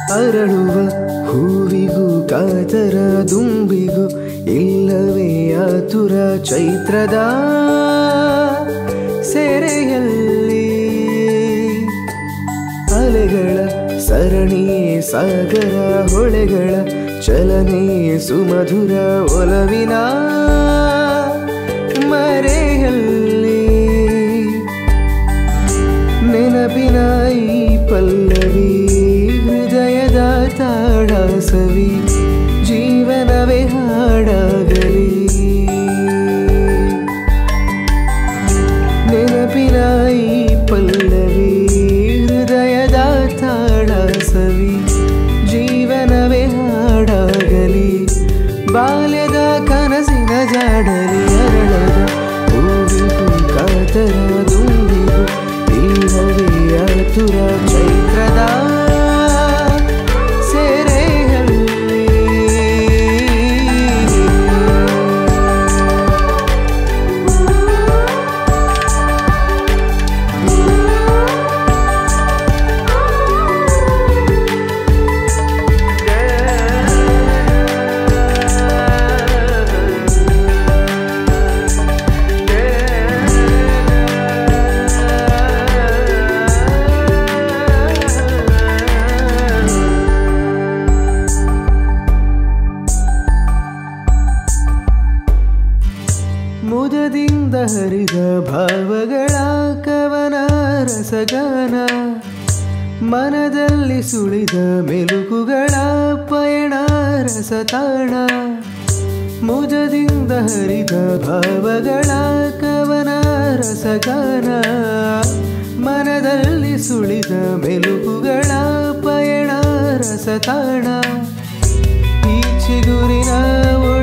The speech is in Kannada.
ಅರಳುವ ಹೂವಿಗೂ ಕಾತರ ದುಂಬಿಗೂ ಇಲ್ಲವೇ ಆತುರ ಚೈತ್ರದ ಸೆರೆಯಲ್ಲಿ ಅಲೆಗಳ ಸರಣಿಯೇ ಸಾಗರ ಹೊಳೆಗಳ ಚಲನೆ ಸುಮಧುರ ಒಲವಿನ ಮರೆಯಲ್ಲಿ ನೆನಪಿನ ಈ ಪಲ್ಲವಿ ಹೃದಯದ ತಾಡಾಸವಿ ಜೀವನವೇ ಹಾಡಾಗಲಿ ನೆನಪಿನ ಈ ಪಲ್ಲವಿ ಹೃದಯದ ತಾಡಾಸವಿ ಜೀವನವೇ ಹಾಡಾಗಲಿ ಬಾಲ್ಯದ ಕನಸಿನ ಜಾಡಲಿ ಅರಳದ ಹೂವಿಗೂ ಕಾತರ ದುಂಬಿಗೂ ಇಲ್ಲವೇ ಆತುರ ಚೈತ್ರದ ಸೆರೆಯಲ್ಲಿ ಮುದದಿಂದ ಹರಿದ ಭಾವಗಳ ಕವನ ರಸಗಾನ ಮನದಲ್ಲಿ ಸುಳಿದ ಮೆಲುಕುಗಳ ಪಯಣ ರಸತಾಣ ಮುದದಿಂದ ಹರಿದ ಭಾವಗಳ ಕವನ ರಸಗಾನ ಮನದಲ್ಲಿ ಸುಳಿದ ಮೆಲುಕುಗಳ ಪಯಣ ರಸತಾಣ ಈ ಚಿಗುರಿನ